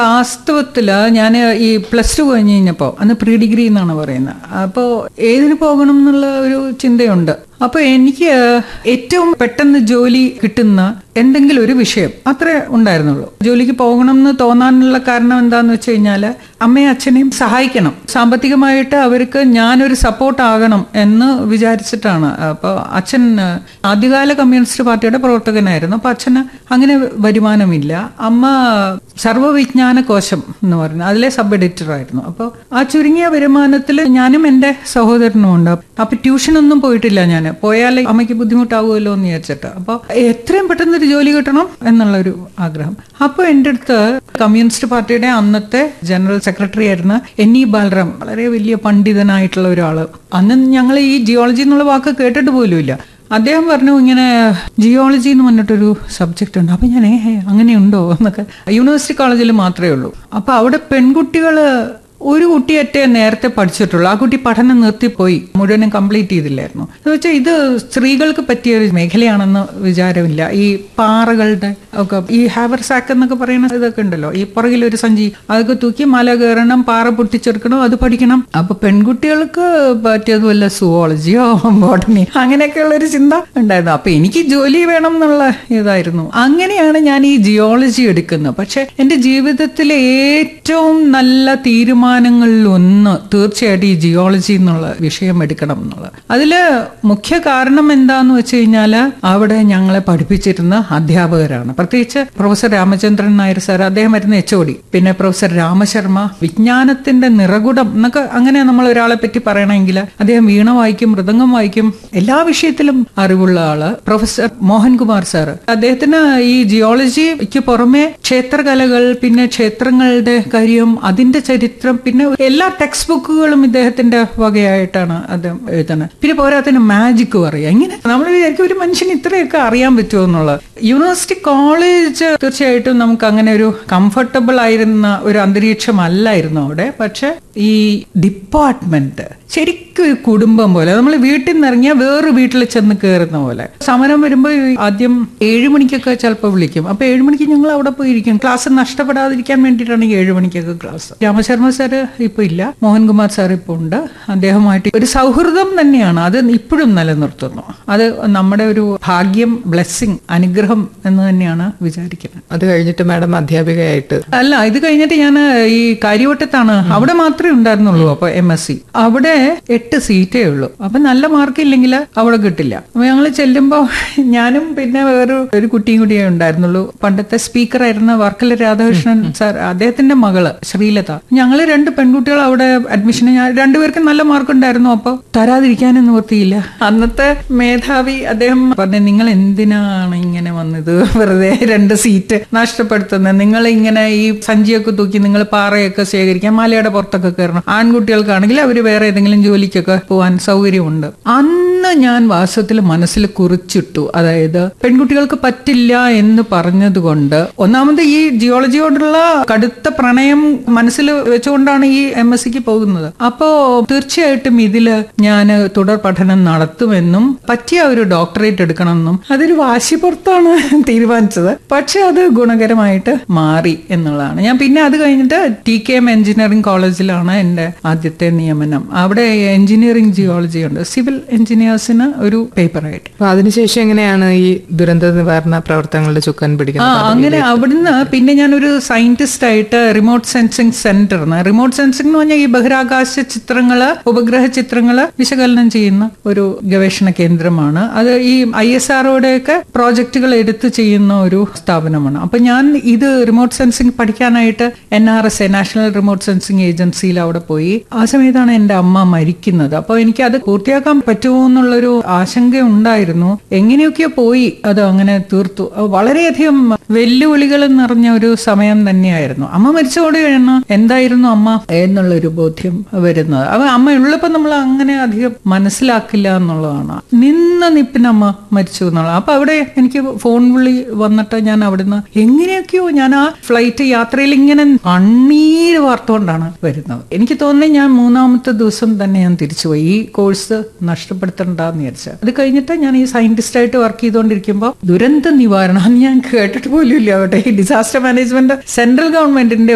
വാസ്തവത്തില് ഞാൻ ഈ plus two കഴിഞ്ഞ് കഴിഞ്ഞപ്പോ അന്ന് പ്രീ ഡിഗ്രി എന്നാണ് പറയുന്നത് അപ്പോൾ ഏതിന് പോകണം എന്നുള്ള ഒരു ചിന്തയുണ്ട് അപ്പൊ എനിക്ക് ഏറ്റവും പെട്ടെന്ന് ജോലി കിട്ടുന്ന എന്തെങ്കിലും ഒരു വിഷയം അത്രേ ഉണ്ടായിരുന്നുള്ളൂ ജോലിക്ക് പോകണം എന്ന് തോന്നാനുള്ള കാരണം എന്താന്ന് വെച്ച് കഴിഞ്ഞാൽ അമ്മയും അച്ഛനെയും സഹായിക്കണം സാമ്പത്തികമായിട്ട് അവർക്ക് ഞാനൊരു സപ്പോർട്ട് ആകണം എന്ന് വിചാരിച്ചിട്ടാണ് അപ്പോൾ അച്ഛൻ ആദ്യകാല കമ്മ്യൂണിസ്റ്റ് പാർട്ടിയുടെ പ്രവർത്തകനായിരുന്നു അപ്പൊ അച്ഛന് അങ്ങനെ വരുമാനമില്ല അമ്മ സർവ്വവിജ്ഞാന കോശം എന്ന് പറയുന്നത് അതിലെ സബ് എഡിറ്റർ ആയിരുന്നു അപ്പോൾ ആ ചുരുങ്ങിയ വരുമാനത്തിൽ ഞാനും എൻ്റെ സഹോദരനും ഉണ്ട് അപ്പൊ ട്യൂഷനൊന്നും പോയിട്ടില്ല ഞാൻ പോയാൽ അമ്മയ്ക്ക് ബുദ്ധിമുട്ടാവുമല്ലോ എന്ന് വിചാരിച്ചിട്ട് അപ്പോൾ എത്രയും പെട്ടെന്ന് ഒരു ജോലി കിട്ടണം എന്നുള്ള ഒരു ആഗ്രഹം അപ്പോൾ എൻ്റെ അടുത്ത് കമ്മ്യൂണിസ്റ്റ് പാർട്ടിയുടെ അന്നത്തെ ജനറൽ സെക്രട്ടറി ആയിരുന്ന എൻ ഇ ബാലറാം വളരെ വലിയ പണ്ഡിതനായിട്ടുള്ള ഒരാള് അന്ന് ഞങ്ങൾ ഈ ജിയോളജി എന്നുള്ള വാക്ക് കേട്ടിട്ട് പോലുമില്ല അദ്ദേഹം പറഞ്ഞു ഇങ്ങനെ ജിയോളജി എന്ന് പറഞ്ഞിട്ടൊരു സബ്ജക്റ്റ് ഉണ്ട് അപ്പൊ ഞാൻ ഏ അങ്ങനെയുണ്ടോ എന്നൊക്കെ യൂണിവേഴ്സിറ്റി കോളേജിൽ മാത്രമേ ഉള്ളൂ അപ്പൊ അവിടെ പെൺകുട്ടികള് ഒരു കുട്ടിയറ്റേ നേരത്തെ പഠിച്ചിട്ടുള്ളൂ ആ കുട്ടി പഠനം നിർത്തിപ്പോയി മുഴുവനും കംപ്ലീറ്റ് ചെയ്തില്ലായിരുന്നു എന്ന് വെച്ചാൽ ഇത് സ്ത്രീകൾക്ക് പറ്റിയ ഒരു മേഖലയാണെന്ന് വിചാരമില്ല ഈ പാറകളുടെ ഒക്കെ ഈ ഹാവർ സാക്ക് എന്നൊക്കെ പറയുന്ന ഇതൊക്കെ ഉണ്ടല്ലോ ഈ പുറകിൽ ഒരു സഞ്ചി അതൊക്കെ തൂക്കി മല കയറണം പാറ പൊട്ടിച്ചെടുക്കണം അത് പഠിക്കണം അപ്പൊ പെൺകുട്ടികൾക്ക് പറ്റിയത് വല്ല സുവോളജിയോ ബോട്ടണി അങ്ങനെയൊക്കെയുള്ള ഒരു ചിന്ത ഉണ്ടായിരുന്നു അപ്പൊ എനിക്ക് ജോലി വേണം എന്നുള്ള ഇതായിരുന്നു അങ്ങനെയാണ് ഞാൻ ഈ ജിയോളജി എടുക്കുന്നത് പക്ഷെ എന്റെ ജീവിതത്തിലെ ഏറ്റവും നല്ല തീരുമാനങ്ങളിൽ ഒന്ന് തീർച്ചയായിട്ടും ഈ ജിയോളജി എന്നുള്ള വിഷയം എടുക്കണം എന്നുള്ളത് അതില് മുഖ്യ കാരണം എന്താന്ന് വെച്ച് കഴിഞ്ഞാൽ അവിടെ ഞങ്ങളെ പഠിപ്പിച്ചിരുന്ന അധ്യാപകരാണ് പ്രത്യേകിച്ച് പ്രൊഫസർ രാമചന്ദ്രൻ നായർ സാർ അദ്ദേഹം വരുന്ന എച്ച് ഒ ഡി പിന്നെ പ്രൊഫസർ രാമശർമ്മ വിജ്ഞാനത്തിന്റെ നിറകുടം എന്നൊക്കെ അങ്ങനെ നമ്മൾ ഒരാളെ പറ്റി പറയണമെങ്കിൽ അദ്ദേഹം വീണ വായിക്കും മൃദംഗം വായിക്കും എല്ലാ വിഷയത്തിലും അറിവുള്ള ആള് പ്രൊഫസർ മോഹൻകുമാർ സാർ അദ്ദേഹത്തിന് ഈ ജിയോളജിക്ക് പുറമെ ക്ഷേത്രകലകൾ പിന്നെ ക്ഷേത്രങ്ങളുടെ കാര്യം അതിന്റെ ചരിത്രം പിന്നെ എല്ലാ ടെക്സ്റ്റ് ബുക്കുകളും ഇദ്ദേഹത്തിന്റെ വകയായിട്ടാണ് അദ്ദേഹം എഴുതുന്നത് പിന്നെ പോരാത്തിന് മാജിക്കും അറിയാം ഇങ്ങനെ നമ്മൾ വിചാരിക്കും ഒരു മനുഷ്യന് ഇത്രയൊക്കെ അറിയാൻ പറ്റുമോ എന്നുള്ളത് യൂണിവേഴ്സിറ്റി കോളേജ് തീർച്ചയായിട്ടും നമുക്ക് അങ്ങനെ ഒരു കംഫർട്ടബിൾ ആയിരുന്ന ഒരു അന്തരീക്ഷമല്ലായിരുന്നു അവിടെ പക്ഷെ ഈ ഡിപ്പാർട്ട്മെന്റ് ശരിക്കും ഒരു കുടുംബം പോലെ നമ്മൾ വീട്ടിൽ നിന്ന് ഇറങ്ങിയാൽ വേറെ വീട്ടിൽ ചെന്ന് കയറുന്ന പോലെ സമരം വരുമ്പോൾ ആദ്യം ഏഴു മണിക്കൊക്കെ ചിലപ്പോൾ വിളിക്കും അപ്പൊ ഏഴു മണിക്ക് ഞങ്ങൾ അവിടെ പോയിരിക്കും ക്ലാസ് നഷ്ടപ്പെടാതിരിക്കാൻ വേണ്ടിയിട്ടാണ് ഈ ഏഴു മണിക്കൊക്കെ ക്ലാസ് രാമശർമ്മ സാറ് ഇപ്പൊ ഇല്ല മോഹൻകുമാർ സാർ ഇപ്പോൾ ഉണ്ട് അദ്ദേഹമായിട്ട് ഒരു സൗഹൃദം തന്നെയാണ് അത് ഇപ്പോഴും നിലനിർത്തുന്നു അത് നമ്മുടെ ഒരു ഭാഗ്യം ബ്ലെസ്സിങ് അനുഗ്രഹം എന്ന് തന്നെയാണ് വിചാരിക്കുന്നത് അത് കഴിഞ്ഞിട്ട് മാഡം അധ്യാപികയായിട്ട് അല്ല ഇത് കഴിഞ്ഞിട്ട് ഞാൻ ഈ കാര്യവട്ടത്താണ് അവിടെ മാത്രമേ ഉണ്ടായിരുന്നുള്ളൂ അപ്പൊ എം എസ് സി അവിടെ എട്ട് സീറ്റേ ഉള്ളൂ അപ്പൊ നല്ല മാർക്ക് ഇല്ലെങ്കിൽ അവിടെ കിട്ടില്ല അപ്പൊ ഞങ്ങൾ ചെല്ലുമ്പോ ഞാനും പിന്നെ വേറെ ഒരു കുട്ടിയും കൂടിയേ ഉണ്ടായിരുന്നുള്ളൂ പണ്ടത്തെ സ്പീക്കർ ആയിരുന്ന വർക്കല രാധാകൃഷ്ണൻ സാർ അദ്ദേഹത്തിന്റെ മകള് ശ്രീലത ഞങ്ങള് രണ്ട് പെൺകുട്ടികൾ അവിടെ അഡ്മിഷന് ഞാൻ രണ്ടുപേർക്കും നല്ല മാർക്ക് ഉണ്ടായിരുന്നു അപ്പൊ തരാതിരിക്കാനും നിവർത്തിയില്ല അന്നത്തെ മേധാവി അദ്ദേഹം പറഞ്ഞു നിങ്ങൾ എന്തിനാണ് ഇങ്ങനെ വന്നത് വെറുതെ രണ്ട് സീറ്റ് നഷ്ടപ്പെടുത്തുന്നത് നിങ്ങൾ ഇങ്ങനെ ഈ സഞ്ചിയൊക്കെ തൂക്കി നിങ്ങൾ പാറയൊക്കെ ശേഖരിക്കാൻ മലയുടെ പുറത്തൊക്കെ കയറണം ആൺകുട്ടികൾക്കാണെങ്കിൽ അവർ വേറെ ഏതെങ്കിലും ജോലിക്കൊക്കെ പോകാൻ സൗകര്യമുണ്ട് അന്ന് ഞാൻ വാസ്തവത്തിൽ മനസ്സിൽ കുറിച്ചിട്ടു അതായത് പെൺകുട്ടികൾക്ക് പറ്റില്ല എന്ന് പറഞ്ഞതുകൊണ്ട് ഒന്നാമത് ഈ ജിയോളജിയോടുള്ള കടുത്ത പ്രണയം മനസ്സിൽ വെച്ചുകൊണ്ടാണ് ഈ എം എസ് സിക്ക് പോകുന്നത് അപ്പോ തീർച്ചയായിട്ടും ഇതില് ഞാൻ തുടർ പഠനം നടത്തുമെന്നും പറ്റിയ ഒരു ഡോക്ടറേറ്റ് എടുക്കണമെന്നും അതൊരു വാശി പുറത്താണ് തീരുമാനിച്ചത് പക്ഷെ അത് ഗുണകരമായിട്ട് മാറി എന്നുള്ളതാണ് ഞാൻ പിന്നെ അത് കഴിഞ്ഞിട്ട് ടി കെ എം എഞ്ചിനീയറിംഗ് കോളേജിലാണ് എന്റെ ആദ്യത്തെ നിയമനം അവിടെ എഞ്ചിനീയറിംഗ് ജിയോളജി ഉണ്ട് സിവിൽ എഞ്ചിനീയേഴ്സിന് ഒരു പേപ്പറായിട്ട് അപ്പൊ അതിനുശേഷം എങ്ങനെയാണ് ഈ ദുരന്ത നിവാരണ പ്രവർത്തനങ്ങളുടെ ചുക്കാൻ ആ പിടിക്കുന്നത് അങ്ങനെ അവിടുന്ന് പിന്നെ ഞാനൊരു സയന്റിസ്റ്റ് ആയിട്ട് remote sensing centre remote sensing എന്ന് പറഞ്ഞാൽ ഈ ബഹിരാകാശ ചിത്രങ്ങള് ഉപഗ്രഹ ചിത്രങ്ങള് വിശകലനം ചെയ്യുന്ന ഒരു ഗവേഷണ കേന്ദ്രമാണ് അത് ഈ ഐ എസ് ആർഒയുടെയൊക്കെ പ്രോജക്റ്റുകൾ എടുത്ത് ചെയ്യുന്ന ഒരു സ്ഥാപനമാണ് അപ്പൊ ഞാൻ ഇത് റിമോട്ട് സെൻസിംഗ് പഠിക്കാനായിട്ട് N R S A national remote sensing ഏജൻസിയിൽ അവിടെ പോയി ആ സമയത്താണ് എന്റെ അമ്മ മരിക്കുന്നത് അപ്പോൾ എനിക്ക് അത് പൂർത്തിയാക്കാൻ പറ്റുമോ എന്നുള്ളൊരു ആശങ്ക ഉണ്ടായിരുന്നു എങ്ങനെയൊക്കെയോ പോയി അത് അങ്ങനെ തീർത്തു അത് വളരെയധികം വെല്ലുവിളികൾ നിറഞ്ഞ ഒരു സമയം തന്നെയായിരുന്നു അമ്മ മരിച്ചതോടെ കഴിഞ്ഞ എന്തായിരുന്നു അമ്മ എന്നുള്ളൊരു ബോധ്യം വരുന്നത് അപ്പൊ അമ്മ ഉള്ളപ്പോൾ നമ്മൾ അങ്ങനെ അധികം മനസ്സിലാക്കില്ല എന്നുള്ളതാണ് നിന്ന നിപ്പിന് അമ്മ മരിച്ചു എന്നുള്ളത് അപ്പൊ അവിടെ എനിക്ക് ഫോൺ വിളി വന്നിട്ട് ഞാൻ അവിടുന്ന് എങ്ങനെയൊക്കെയോ ഞാൻ ആ ഫ്ലൈറ്റ് യാത്രയിൽ ഇങ്ങനെ കണ്ണീര് വാർത്തുകൊണ്ടാണ് വരുന്നത് എനിക്ക് തോന്നുന്നത് ഞാൻ മൂന്നാമത്തെ ദിവസം തന്നെ ഞാൻ തിരിച്ചുപോയി ഈ കോഴ്സ് നഷ്ടപ്പെടുത്തണ്ടെന്ന് വിചാരിച്ചത് അത് കഴിഞ്ഞിട്ട് ഞാൻ ഈ സയന്റിസ്റ്റ് ആയിട്ട് വർക്ക് ചെയ്തുകൊണ്ടിരിക്കുമ്പോൾ ദുരന്ത നിവാരണം അന്ന് ഞാൻ കേട്ടിട്ട് പോലും ഇല്ല അവിടെ ഈ ഡിസാസ്റ്റർ മാനേജ്മെന്റ് സെൻട്രൽ ഗവൺമെന്റിന്റെ